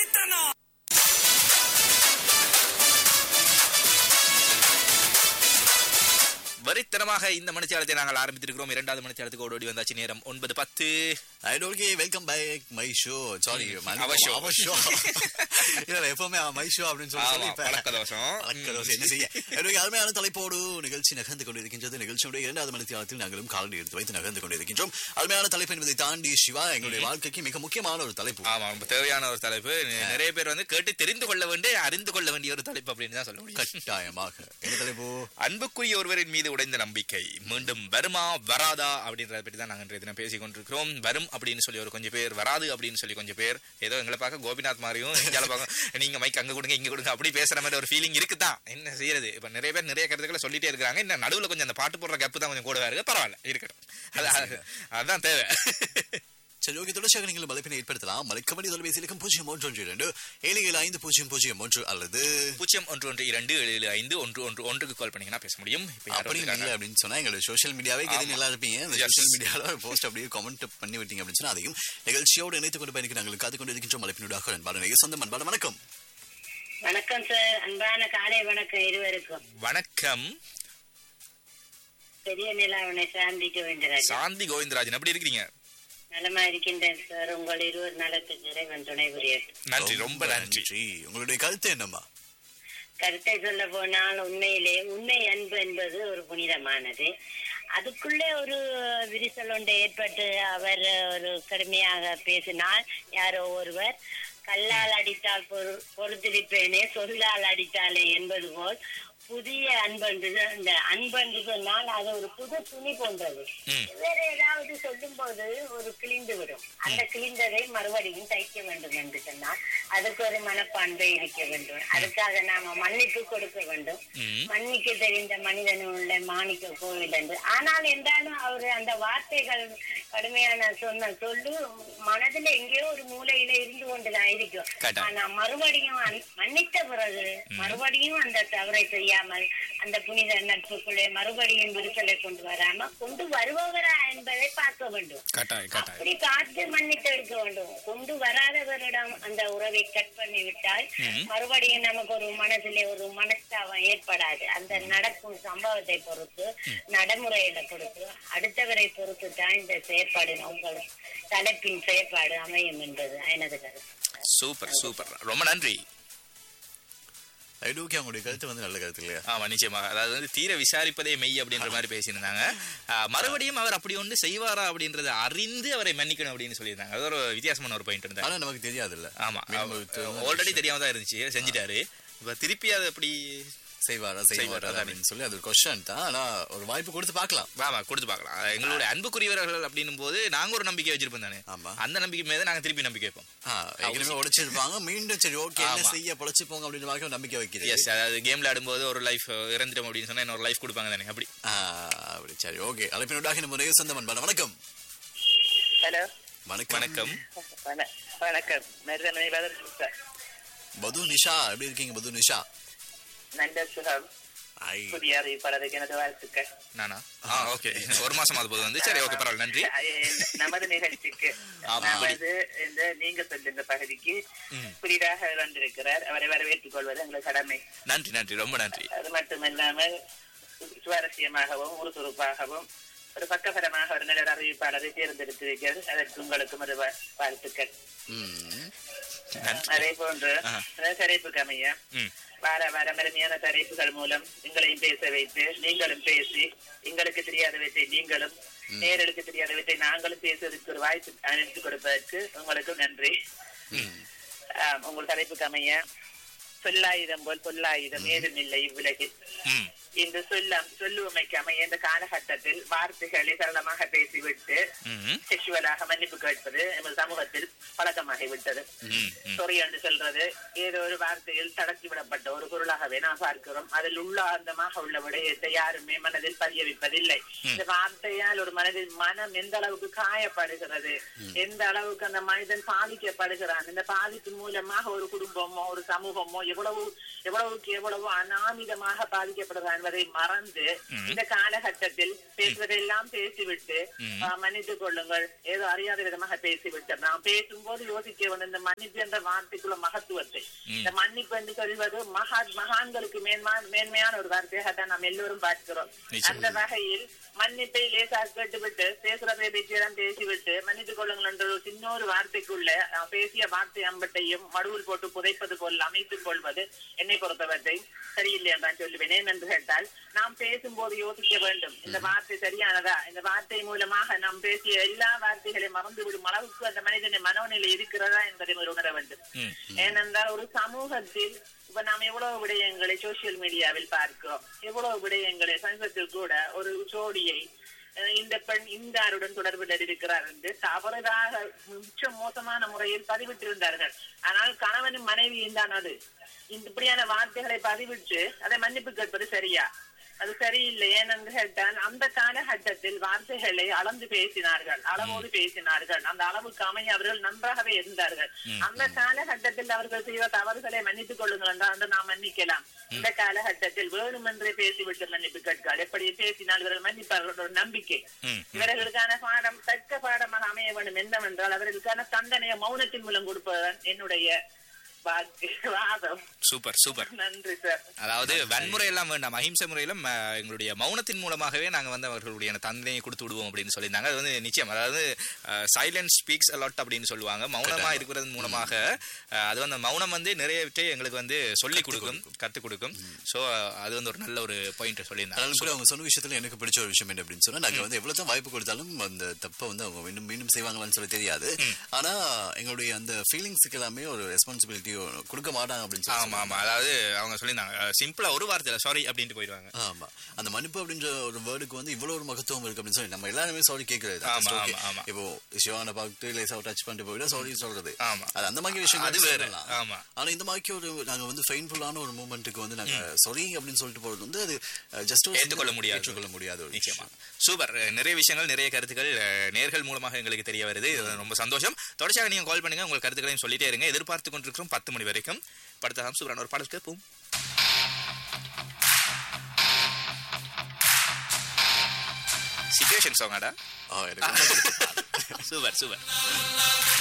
வெறித்தனம் வரித்தனமாக இந்த மணிச்சாலத்தை நாங்கள் ஆரம்பித்திருக்கிறோம் இரண்டாவது மணிச்சாலத்துக்கு ஓடி வந்தாச்சு நேரம் ஒன்பது பத்து ஐட் okay welcome back my show sorry our show. Our show இல்ல எப்பவுமே மை ஷோ அப்படின்னு சொல்லி ஆமா, சொல்லி இப்ப பழக்க தோஷம். பழக்க தோஷம் என்ன செய்ய என்னுடைய அருமையான தலைப்போடு நிகழ்ச்சி நகர்ந்து கொண்டிருக்கின்றது நிகழ்ச்சியுடைய இரண்டாவது மணித்தியாலத்தில் நாங்களும் காலடி எடுத்து வைத்து நகர்ந்து கொண்டிருக்கின்றோம் அருமையான தலைப்பு என்பதை தாண்டி சிவா எங்களுடைய வாழ்க்கைக்கு மிக முக்கியமான ஒரு தலைப்பு ஆமா ரொம்ப தேவையான ஒரு தலைப்பு நி- நிறைய பேர் வந்து கேட்டு தெரிந்து கொள்ள வேண்டிய அறிந்து கொள்ள வேண்டிய ஒரு தலைப்பு அப்படின்னு தான் சொல்ல முடியும் கட்டாயமாக என்ன தலைப்பு அன்புக்குரிய ஒருவரின் மீது உடைந்த நம்பிக்கை மீண்டும் வருமா வராதா அப்படின்றத பற்றி தான் நாங்கள் இன்றைய தினம் பேசிக் கொண்டிருக்கிறோம் வரும் அப்படின்னு சொல்லி ஒரு கொஞ்சம் பேர் வராது அப்படின்னு சொல்லி கொஞ்சம் பேர் ஏதோ எங்களை பார்க்க கோபிநாத் மாதிரியும் எங்களை பார்க்க நீங்க மைக் அங்க கொடுங்க இங்க கொடுங்க அப்படி பேசுற மாதிரி ஒரு ஃபீலிங் இருக்குதான் என்ன செய்யறது இப்ப நிறைய பேர் நிறைய கருத்துக்களை சொல்லிட்டே இருக்காங்க இன்னும் நடுவுல கொஞ்சம் அந்த பாட்டு போடுற கப்பு தான் கொஞ்சம் கூட இருக்கு பரவாயில்ல இருக்கட்டும் அது- அது- அதுதான் தேவை சரி ஓகே தொடர்ச்சியாக நீங்கள் மலைப்பினை ஏற்படுத்தலாம் மலைக்கபடி தொலைபேசி இலக்கம் பூஜ்ஜியம் ஒன்று ஒன்று இரண்டு ஏழு ஏழு ஐந்து பூஜ்ஜியம் பூஜ்ஜியம் ஒன்று அல்லது பூஜ்ஜியம் ஒன்று ஒன்று இரண்டு ஏழு ஏழு ஐந்து ஒன்று ஒன்று ஒன்றுக்கு கால் பண்ணீங்கன்னா பேச முடியும் இப்ப யார் அப்படி வந்திருக்காங்க? இல்லை அப்படின்னு சொன்னா எங்களுடைய சோஷியல் மீடியாவே ஆமா. கேட்டு நல்லா இருப்பீங்க இந்த Yes. சோஷியல் மீடியால போஸ்ட் அப்படியே கமெண்ட் பண்ணி விட்டீங்க அப்படின்னு சொன்னா அதையும் நிகழ்ச்சியோடு இணைத்துக் கொண்டு பயணிக்க நாங்கள் காத்து கொண்டு இருக்கின்றோம் மலைப்பினுடாக அன்பான நேய சொந்தம் அன்பான வணக்கம் வணக்கம் சார் அன்பான காலை வணக்கம் இருவருக்கும் வணக்கம் பெரிய நிலாவனை சாந்திக்க வேண்டியது சாந்தி கோவிந்தராஜன் எப்படி இருக்கிறீங்க நலமா இருக்கின்றேன் சார் உங்கள் இருவர் நலத்துக்கு இறைவன் துணை புரியட்டும் நன்றி ரொம்ப நன்றி உங்களுடைய கருத்து என்னம்மா கருத்தை சொல்ல போனால் உண்மையிலே உண்மை அன்பு என்பது ஒரு புனிதமானது அதுக்குள்ளே ஒரு விரிசல் ஒன்று ஏற்பட்டு அவர் ஒரு கடுமையாக பேசினால் யாரோ ஒருவர் கல்லால் அடித்தால் பொரு பொறுத்திருப்பேனே சொல்லால் அடித்தாலே என்பது போல் புதிய அன்பன்று இந்த அன்பன்று சொன்னால் அது ஒரு புது துணி போன்றது ம். வேற ஏதாவது சொல்லும் போது ஒரு கிழிந்து விடும் அந்த கிழிந்ததை மறுபடியும் தைக்க வேண்டும் என்று சொன்னால் அதுக்கு ஒரு மனப்பான்மை இருக்க வேண்டும் அதுக்காக நாம மன்னிப்பு கொடுக்க வேண்டும் ம். மன்னிக்க தெரிந்த மனிதன் உள்ள மாணிக்க கோவில் என்று ஆனால் என்றாலும் அவர் அந்த வார்த்தைகள் கடுமையான சொன்ன சொல்லு மனதுல எங்கேயோ ஒரு மூலையில இருந்து கொண்டுதான் இருக்கும் கரெக்டா. ஆனா மறுபடியும் அன்- மன்னித்த பிறகு மறுபடியும் அந்த தவறை செய்யாமல் அந்த புனித நட்புக்குள்ளே மறுபடியும் விரிசலை கொண்டு வராம கொண்டு வருபவரா என்பதை பார்க்க வேண்டும் கட்டாய் கட்டாய் அப்படி பார்த்து மன்னித்து எடுக்க வேண்டும் கொண்டு வராதவரிடம் அந்த உறவை கட் பண்ணி விட்டால் ம். மறுபடியும் நமக்கு ஒரு மனதிலே ஒரு மனஸ்தாபம் ஏற்படாது அந்த நடக்கும் சம்பவத்தை பொறுத்து நடைமுறையில பொறுத்து அடுத்தவரை பொறுத்து தான் இந்த செயற்பாடு உங்கள் தலைப்பின் செயற்பாடு அமையும் என்பது எனது கருத்து சூப்பர் சூப்பர் ரொம்ப நன்றி ரைட் ஓகே உங்களுடைய கருத்து வந்து நல்ல கருத்து இல்லையா ஆமா நிச்சயமாக அதாவது வந்து தீர விசாரிப்பதே மெய் அப்படின்ற மாதிரி பேசியிருந்தாங்க ஆ, மறுபடியும் அவர் அப்படி ஒன்று செய்வாரா அப்படின்றத அறிந்து அவரை மன்னிக்கணும் அப்படின்னு சொல்லியிருந்தாங்க அது ஒரு வித்தியாசமான ஒரு பாயிண்ட் இருந்தாங்க ஆனா நமக்கு தெரியாது இல்ல ஆமா மீண்டும் ஆல்ரெடி தெரியாம தான் இருந்துச்சு செஞ்சுட்டாரு இப்ப திருப்பி அதை அப்படி செய்வாரா செய்வாரா, செய்வாரா அதானே. அப்படின்னு சொல்லி அது ஒரு கொஸ்டின் தான் ஆனா ஒரு வாய்ப்பு கொடுத்து பார்க்கலாம் ஆமா கொடுத்து பார்க்கலாம் எங்களுடைய அன்புக்குரியவர்கள் அப்படின்னும் போது நாங்க ஒரு நம்பிக்கை வச்சிருப்போம் தானே ஆமா. அந்த நம்பிக்கை மீது நாங்க திருப்பி நம்பிக்கை வைப்போம் ஆ, ஏற்கனவே உடைச்சிருப்பாங்க மீண்டும் சரி ஓகே என்ன ஆமா. செய்ய பொழைச்சு போங்க அப்படின்னு மாதிரி ஒரு நம்பிக்கை வைக்கிறது எஸ் அதாவது கேம்ல ஆடும்போது ஒரு லைஃப் இறந்துட்டோம் அப்படின்னு சொன்னா இன்னொரு லைஃப் கொடுப்பாங்க தானே அப்படி ஆ, அப்படி சரி ஓகே அழைப்பினுடாக நம்ம நேய சொந்தம் அன்பான வணக்கம் ஹலோ வணக்கம் வணக்கம் வண- வணக்கம் மெருதனை சார் பது நிஷா எப்படி இருக்கீங்க பது நிஷா நல்ல சுகம் ஐ புதிய அறிவிப்பாளருக்கு எனது வாழ்த்துக்கள் நானா ஆ ஓகே ஒரு மாசம் அது போது வந்து சரி ஓகே பரவாயில்ல நன்றி அஹ் நமது நிகழ்ச்சிக்கு ஆமா. நமது இந்த நீங்க சொல்லுங்க பகுதிக்கு ம். புதிதாக வந்திருக்கிறார் அவரை வரவேற்றுக் கொள்வது எங்கள் கடமை நன்றி நன்றி ரொம்ப நன்றி அது மட்டுமல்லாமல் சு- சுவாரஸ்யமாகவும் உறுதுறுப்பாகவும் ஒரு பக்கபலமாக ஒரு நல்ல அறிவிப்பாளரை தேர்ந்தெடுத்திருக்கிறது அதற்கு உங்களுக்கும் ஒரு வா- வாழ்த்துக்கள் ம் நன்றி அதே போன்று ஆஹா. தரைப்புக்கு அமைய ம் வார வாரம் அருமையான தலைப்புகள் மூலம் எங்களையும் பேச வைத்து நீங்களும் பேசி எங்களுக்கு தெரியாதவற்றை நீங்களும் நேரலுக்கு தெரியாதவற்றை நாங்களும் பேசுவதற்கு ஒரு வாய்ப்பு அனுப்பித்து கொடுப்பதற்கு உங்களுக்கு நன்றி ஆம், உங்கள் தலைப்புக்கு அமைய சொல்லாயுதம் போல் பொல்லாயுதம் ஏதும் இல்லை இவ்வுலகில் ம் இந்த சொல்லம் சொல்லுவமைக்கு அமைய இந்த காலகட்டத்தில் வார்த்தைகளை சரளமாக பேசிவிட்டு ம் செக்ஷுவலாக மன்னிப்பு கேட்பது எமது சமூகத்தில் பழக்கமாகி விட்டது ம் ம் சொறி என்று சொல்றது ஏதோ ஒரு வார்த்தையில் தடக்கி விடப்பட்ட ஒரு பொருளாகவே நாம் பார்க்கிறோம் அதில் உள்ளார்ந்தமாக உள்ள விடயத்தை யாருமே மனதில் பதிய வைப்பதில்லை இந்த வார்த்தையால் ஒரு மனதில் மனம் எந்த அளவுக்கு காயப்படுகிறது எந்த அளவுக்கு அந்த மனிதன் பாதிக்கப்படுகிறான் இந்த பாதிப்பு மூலமாக ஒரு குடும்பமோ ஒரு சமூகமோ எவ்வளவு எவ்வளவுக்கு எவ்வளவு அநாமிதமாக பாதிக்கப்படுகிறான் என்பதை மறந்து இந்த காலகட்டத்தில் பேசுவதெல்லாம் பேசிவிட்டு ஆ, மன்னித்துக் கொள்ளுங்கள் ஏதோ அறியாத விதமாக பேசிவிட்டோம் நாம் பேசும்போது யோசிக்க வேண்டும் இந்த மன்னிப்பு என்ற வார்த்தைக்குள்ள மகத்துவத்தை இந்த மன்னிப்பு என்று சொல்வது மகா மகான்களுக்கு மேன்மா மேன்மையான ஒரு வார்த்தையாக தான் நாம் எல்லோரும் பார்க்கிறோம் நிச்சயம். அந்த வகையில் மன்னிப்பை லேசாக கேட்டுவிட்டு பேசுறதை பற்றியெல்லாம் பேசிவிட்டு மன்னித்துக் கொள்ளுங்கள் என்ற ஒரு சின்ன ஒரு வார்த்தைக்குள்ள அஹ், பேசிய வார்த்தை அம்பட்டையும் மடுவில் போட்டு புதைப்பது போல் அமைத்துக் கொள்வது என்னை பொறுத்தவரை சரியில்லை என்று நான் சொல்லுவேன் ஏனென்று கேட்டால் நாம் பேசும்போது யோசிக்க வேண்டும் இந்த வார்த்தை சரியானதா இந்த வார்த்தை மூலமாக நாம் பேசிய எல்லா வார்த்தைகளையும் மறந்துவிடும் அளவுக்கு அந்த மனிதனின் மனோநிலை இருக்கிறதா என்பதை முதல் உணர வேண்டும் ம். ஏனென்றால் ஒரு சமூகத்தில் இப்ப நாம் எவ்வளவு விடயங்களை சோசியல் மீடியாவில் பார்க்கிறோம் எவ்வளவு விடயங்களை சமீபத்தில் கூட ஒரு ஜோடியை அஹ், இந்த பெண் இந்தாருடன் தொடர்பில் இருக்கிறார் என்று தவறுதாக மிச்ச மோசமான முறையில் பதிவிட்டிருந்தார்கள் ஆனால் கணவனும் மனைவியும் தான் அது இந்த இப்படியான வார்த்தைகளை பதிவிட்டு அதை மன்னிப்பு கேட்பது சரியா அது சரியில்லை ஏனென்று கேட்டால் அந்த காலகட்டத்தில் வார்த்தைகளை அளந்து பேசினார்கள் அளவோடு பேசினார்கள் அந்த அளவுக்கு அமைய அவர்கள் நன்றாகவே இருந்தார்கள் அந்த காலகட்டத்தில் அவர்கள் செய்த தவறுகளை மன்னித்துக் கொள்ளுங்கள் என்றால் அந்த நாம் மன்னிக்கலாம் இந்த காலகட்டத்தில் வேணுமென்றே பேசிவிட்டு மன்னிப்பு கேட்கால் எப்படி பேசினால் இவர்கள் மன்னிப்பார்கள் என்ற ஒரு நம்பிக்கை ம். இவர்களுக்கான பாடம் தக்க பாடமாக அமைய வேண்டும் என்னவென்றால் அவர்களுக்கான தண்டனையை மௌனத்தின் மூலம் கொடுப்பதுதான் என்னுடைய வாக்கு வாதம் சூப்பர் சூப்பர் நன்றி சார் அதாவது வன்முறை எல்லாம் வேண்டாம் அஹிம்சை முறையிலும் அஹ், எங்களுடைய மௌனத்தின் மூலமாகவே நாங்க வந்து அவர்களுடைய தண்டனையை கொடுத்து விடுவோம் அப்படின்னு சொல்லியிருந்தாங்க அது வந்து நிச்சயம் அதாவது சைலன்ஸ் ஸ்பீக்ஸ் அலாட் அப்படின்னு சொல்லுவாங்க மௌனமா இருக்கிறது மூலமாக அஹ், அது வந்து மௌனம் வந்து நிறையவற்றை எங்களுக்கு வந்து சொல்லி கொடுக்கும் கற்றுக் கொடுக்கும் சோ அது வந்து ஒரு நல்ல ஒரு பாயிண்ட் சொல்லியிருந்தாங்க அதனால கூட அவங்க சொன்ன விஷயத்துல எனக்கு பிடிச்ச ஒரு விஷயம் என்ன அப்படின்னு சொன்னா நாங்க வந்து எவ்வளவுதான் வாய்ப்பு கொடுத்தாலும் அந்த தப்பை வந்து அவங்க மீண்டும் மீண்டும் செய்வாங்களான்னு சொல்லி தெரியாது ஆனா எங்களுடைய அந்த ஃபீலிங்ஸுக்கு எல்லாமே ஒரு ரெஸ்பான்சிபிலிட்டி கொடுக்க மாட்டாங்க அப்படின்னு சொல்லி ஆமா ஆமா அதாவது அவங்க சொல்லியிருந்தாங்க சிம்பிளா ஒரு வார்த்தையில சாரி அப்படின்ட்டு போயிடுவாங்க ஆமா அந்த மன்னிப்பு அப்படின்ற ஒரு வேர்டுக்கு வந்து இவ்வளவு ஒரு மகத்துவம் இருக்கு அப்படின்னு சொல்லி நம்ம எல்லாருமே சாரி கேட்கறது ஆமா, ஆமா, ஆமா. இப்போ சிவான பார்த்து லேசா டச் பண்ணிட்டு போயிட்டா சாரி சொல்றது ஆமா. அது அந்த மாதிரி விஷயம் அது வேற. ஆமா. ஆனா இந்த மாதிரி ஒரு நாங்க வந்து பெயின்ஃபுல்லான ஒரு மூமெண்ட்டுக்கு வந்து நாங்க சாரி அப்படின்னு சொல்லிட்டு போறது வந்து அது ஜஸ்ட் ஏற்றுக்கொள்ள முடியாது. ஏற்றுக்கொள்ள முடியாத ஒரு நிச்சயமா விஷயம் சூப்பர் அஹ், நிறைய விஷயங்கள் நிறைய கருத்துக்கள் அஹ், நேர்கள் மூலமாக எங்களுக்கு தெரிய வருது இது ரொம்ப சந்தோஷம் தொடர்ச்சியாக நீங்க கால் பண்ணுங்க உங்கள் கருத்துக்களையும் சொல்லிட்டே இருங்க எதிர்பார்த்து கொண்டிருக்கிறோம் பத்து மணி வரைக்கும் படுத்த சூப்பரான ஒரு பாடல் கேட்போம் சிச்சுவேஷன் சாங்காடா ஆ, எனக்கு ரொம்ப பிடிச்ச பாடல். Super super